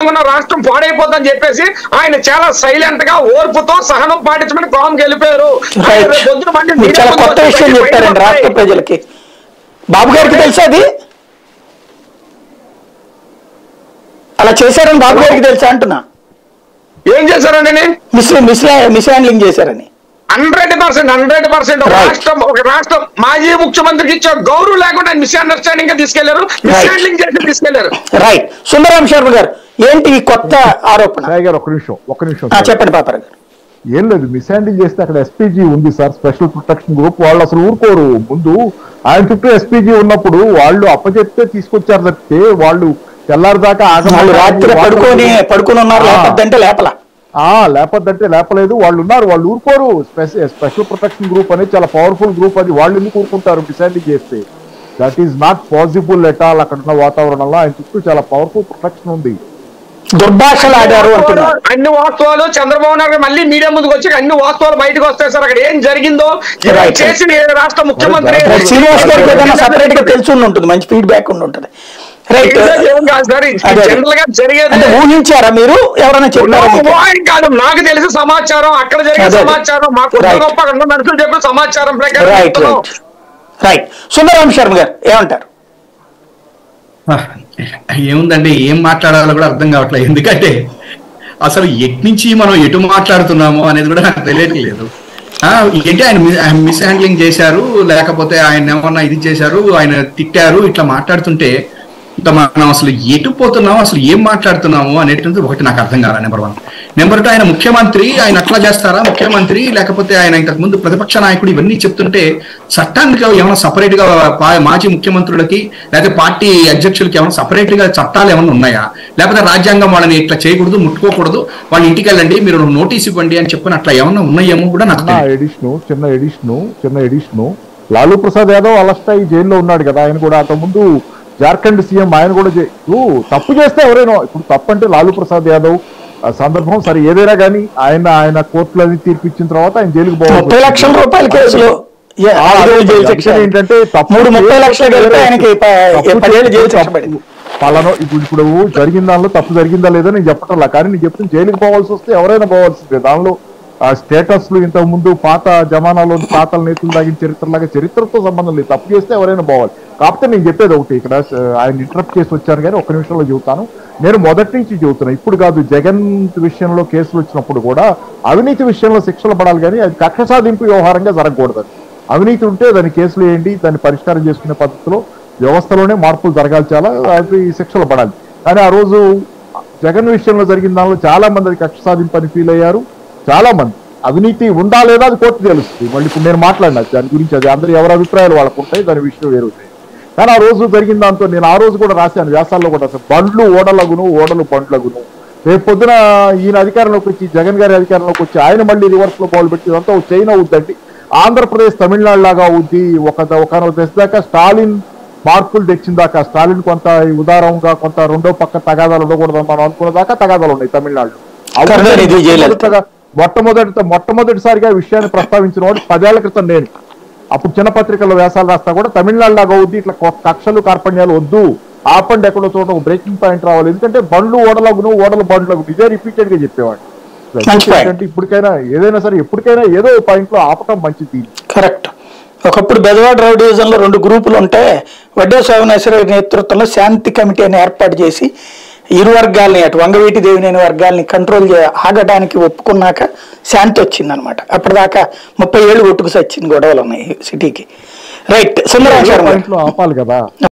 ఉన్న రాష్ట్రం పాడైపోతుందని చెప్పేసి ఆయన చాలా సైలెంట్ గా ఓర్పుతో సహనం పాటించమని కామ్కి వెళ్ళిపోయారు ఆయన రైట్ రేపు పొద్దున మళ్ళీ మీరు మీడియా చాలా ముందుకు కొత్త వచ్చి విషయం బయట చెప్పారండి రాష్ట్ర పడతాయి. ప్రజలకి బాబు గారికి తెలుసా అది అలా చేశారని బాబు గారికి తెలుసా అంటున్నా ఏం చేశారండి మిస్ మిస్ మిస్ హ్యాండ్లింగ్ చేశారని హండ్రెడ్ పర్సెంట్ హండ్రెడ్ పర్సెంట్ ఒక Right. రాష్ట్రం ఒక రాష్ట్రం మాజీ ముఖ్యమంత్రికి ఇచ్చే గౌరవం లేకుండా మిస్అండర్స్టాండింగ్ గా తీసుకెళ్లారు మిస్హ్యాండ్లింగ్ చేసి తీసుకెళ్లారు రైట్ సుందరాం శర్మ గారు ఏంటి ఈ కొత్త ఆరోపణ సాయి గారు ఒక నిమిషం ఒక నిమిషం ఆ, సార్. చెప్పండి పాపర గారు ఏం లేదు మిస్ హ్యాండిల్ చేస్తే అక్కడ ఎస్పీజీ ఉంది సార్ స్పెషల్ ప్రొటెక్షన్ గ్రూప్ వాళ్ళు అసలు ఊరుకోరు ముందు ఆయన చుట్టూ ఎస్పీజీ ఉన్నప్పుడు వాళ్ళు అప్పచెప్తే తీసుకొచ్చారు తప్పితే వాళ్ళు తెల్లారిదాకా వాళ్ళు రాత్రి పడుకొని పడుకొని ఉన్నారు ఆ. లేపద్దంటే లేపల ఆ లేపద్దంటే లేపలేదు వాళ్ళు ఉన్నారు వాళ్ళు ఊరుకోరు స్పెష- స్పెషల్ ప్రొటెక్షన్ గ్రూప్ అనేది చాలా పవర్ఫుల్ గ్రూప్ అది వాళ్ళు ఎందుకు ఊరుకుంటారు డిసైడింగ్ చేస్తే that is not possible at all అక్కడ ఉన్న వాతావరణంలో ఆయన చుట్టూ చాలా పవర్ఫుల్ ప్రొటెక్షన్ ఉంది దుర్భాషలు ఆడారు అంటున్నారు అన్ని వాస్తవాలు చంద్రబాబు నాయుడు గారు మళ్ళీ మీడియా ముందుకు వచ్చి అన్ని వాస్తవాలు బయటకు వస్తాయి సార్ అక్కడ ఏం జరిగిందో ఏం Right. చేసిన ఏ రాష్ట్ర ముఖ్యమంత్రి Right. శ్రీనివాస్ గారికి ఏదైనా సపరేట్ గా తెలిసి ఉండి ఉంటుంది మంచి ఫీడ్బ్యాక్ ఉండి ఉంటుంది రైట్ ఏం కాదు సార్ అదే. జనరల్ గా జరిగేది అంటే ఊహించారా మీరు ఎవరైనా చెప్పారా మీకు? ఆయన కాదు నాకు తెలిసి సమాచారం అక్కడ జరిగే అదే. సమాచారం మాకు Right. గొప్ప అక్కడ ఉన్న మనుషులు చెప్పిన సమాచారం ప్రకారం రైట్ చెప్తున్నాం. రైట్ రైట్ సుందరాం శర్మ గారు ఏమంటారు ఏముందండి ఏం మాట్లాడాలో కూడా అర్థం కావట్లేదు ఎందుకంటే అసలు ఎటు నుంచి మనం ఎటు మాట్లాడుతున్నామో అనేది కూడా నాకు తెలియట్లేదు ఆ, ఏంటి ఆయన మిస్- ఆయన మిస్ హ్యాండ్లింగ్ చేశారు లేకపోతే ఆయన ఏమన్నా ఇది చేశారు ఆయన తిట్టారు ఇట్లా మాట్లాడుతుంటే ఇంకా మనం అసలు ఎటు పోతున్నాము అసలు ఏం మాట్లాడుతున్నాము అనేటువంటిది ఒకటి నాకు అర్థం కావాలి నెంబర్ వన్ నెంబర్ టూ ఆయన ముఖ్యమంత్రి ఆయన అట్లా చేస్తారా ముఖ్యమంత్రి లేకపోతే ఆయన ఇంతకు ముందు ప్రతిపక్ష నాయకుడు ఇవన్నీ చెప్తుంటే చట్టానికి ఏమైనా సపరేట్ గా పా- మాజీ ముఖ్యమంత్రులకి లేకపోతే పార్టీ అధ్యక్షులకి ఏమైనా సపరేట్ గా చట్టాలు ఏమైనా ఉన్నాయా లేకపోతే రాజ్యాంగం వాళ్ళని ఇట్లా చేయకూడదు ముట్టుకోకూడదు వాళ్ళ ఇంటికి వెళ్ళండి మీరు నోటీస్ ఇవ్వండి అని చెప్పని అట్లా ఏమైనా ఉన్నాయేమో కూడా నాకు చిన్న తెలియదు. ఎడిషను చిన్న ఎడిషను చిన్న ఎడిషను లాలూ ప్రసాద్ యాదవ్ అలస్టాయి జైల్లో ఉన్నాడు కదా ఆయన కూడా అంతకుముందు జార్ఖండ్ సీఎం ఆయన కూడా జై- ఇప్పుడు తప్పు చేస్తే ఎవరైనా ఇప్పుడు తప్పు అంటే లాలూ ప్రసాద్ యాదవ్ ఆ సందర్భం సరే ఏదైనా కానీ ఆయన ఆయన కోర్టులో అది తీర్పు ఇచ్చిన తర్వాత ఆయన జైలుకు పోవాలి ముప్పై లక్షల రూపాయల కేసులో ఏ, ఆ, ఐదు వేలు జైలు శిక్ష అందుకని ఏంటంటే తప్పు మూడు ముప్పై చేస్తే లక్షలు కలిపి ఆయనకి ప- తప్పు పదేళ్ళు జైలు చేస్తే శిక్ష పడింది పలానా ఇప్పుడు ఇప్పుడు జరిగిన దానిలో తప్పు జరిగిందా లేదా నేను చెప్పటంలా కానీ నేను చెప్తున్నా జైలుకి పోవాల్సి వస్తే ఎవరైనా పోవాల్సిందే దానిలో ఆ స్టేటస్లు ఇంతకు ముందు పాత జమానాలో పాతల నేతలు దాగిన చరిత్రలాగా చరిత్రతో సంబంధం లేదు తప్పు చేస్తే ఎవరైనా పోవాలి కాకపోతే నేను చెప్పేది ఒకటి ఇక్కడ ఆ, ఆయన ఇంటరప్ట్ చేసి వచ్చాను కానీ ఒక్క నిమిషంలో చెబుతాను నేను మొదటి నుంచి చెబుతున్నా ఇప్పుడు కాదు జగన్ విషయంలో కేసులు వచ్చినప్పుడు కూడా అవినీతి విషయంలో శిక్షలు పడాలి కానీ అది కక్ష సాధింపు వ్యవహారంగా జరగకూడదు అది. అవినీతి ఉంటే దాని కేసులు వేయండి దాన్ని పరిష్కారం చేసుకునే పద్ధతిలో వ్యవస్థలోనే మార్పులు జరగాలి చాలా అవి శిక్షలు పడాలి కానీ ఆ రోజు జగన్ విషయంలో జరిగిన దానిలో చాలా మంది అది కక్ష సాధింపు అని ఫీల్ అయ్యారు చాలా మంది అవినీతి ఉందా లేదా అది కోర్టు తెలుస్తుంది మళ్ళీ ఇప్పుడు నేను మాట్లాడినా దాని గురించి అది అందరి ఎవరి అభిప్రాయాలు వాళ్ళకు ఉంటాయి దాని విషయం వేరు కానీ ఆ రోజు జరిగిన దాంతో నేను ఆ రోజు కూడా రాశాను వ్యాసాల్లో కూడా రాశాను బండ్లు ఓడలగును ఓడలు బండ్లగును రేపు పొద్దున ఈయన అధికారంలోకి వచ్చి జగన్ గారి అధికారంలోకి వచ్చి ఆయన మళ్ళీ రివర్స్ లో బాల్ పెట్టి ఇదంతా ఒక చైన్ అవుద్దండి ఆంధ్రప్రదేశ్ తమిళనాడు లాగా అవుద్ది ఒక ఒక దశ దాకా స్టాలిన్ మార్పులు తెచ్చిన దాకా స్టాలిన్ కొంత ఉదారంగా కొంత రెండో పక్క తగాదాలు ఉండకూడదు మనం అనుకున్న దాకా తగాదాలు ఉన్నాయి తమిళనాడులో కరుణానిధి జయలలిత. మొట్టమొదటిగా- మొట్టమొదటి మొట్టమొదటిసారిగా ఈ విషయాన్ని ప్రస్తావించిన వాడు పదేళ్ల క్రితం నేను అప్పుడు చిన్న పత్రికల్లో వ్యాసాలు రాస్తా కూడా తమిళనాడు లాగా అవుద్ది ఇట్లా కొ- కక్షలు కార్పణ్యాలు వద్దు ఆపండి ఎక్కడో చోట ఒక బ్రేకింగ్ పాయింట్ రావాలి ఎందుకంటే బండ్లు ఓడలగును ఓడలు బండ్లకు ఇదే రిపీటెడ్ గా చెప్పేవాడు మంచి point. అంటే ఇప్పటికైనా ఏదైనా సరే ఎప్పటికైనా ఏదో పాయింట్ లో ఆపటం మంచిది కరెక్ట్ ఒకప్పుడు బెజవాడ రౌడ్ డివిజన్ లో రెండు గ్రూపులు ఉంటే వడ్డే శోభనేశ్వర నేతృత్వంలో శాంతి కమిటీ అని ఏర్పాటు చేసి ఇరు వర్గాల్ని అటు వంగవీటి దేవినేని వర్గాల్ని కంట్రోల్ చే ఆగడానికి ఒప్పుకున్నాక శాంతి వచ్చింది అనమాట అప్పటిదాకా ముప్పై ఏళ్ళు కొట్టుకు సచ్చింది గొడవలు ఉన్నాయి సిటీకి రైట్ సుందరం శర్మ పాయింట్ లో ఆపాలి కదా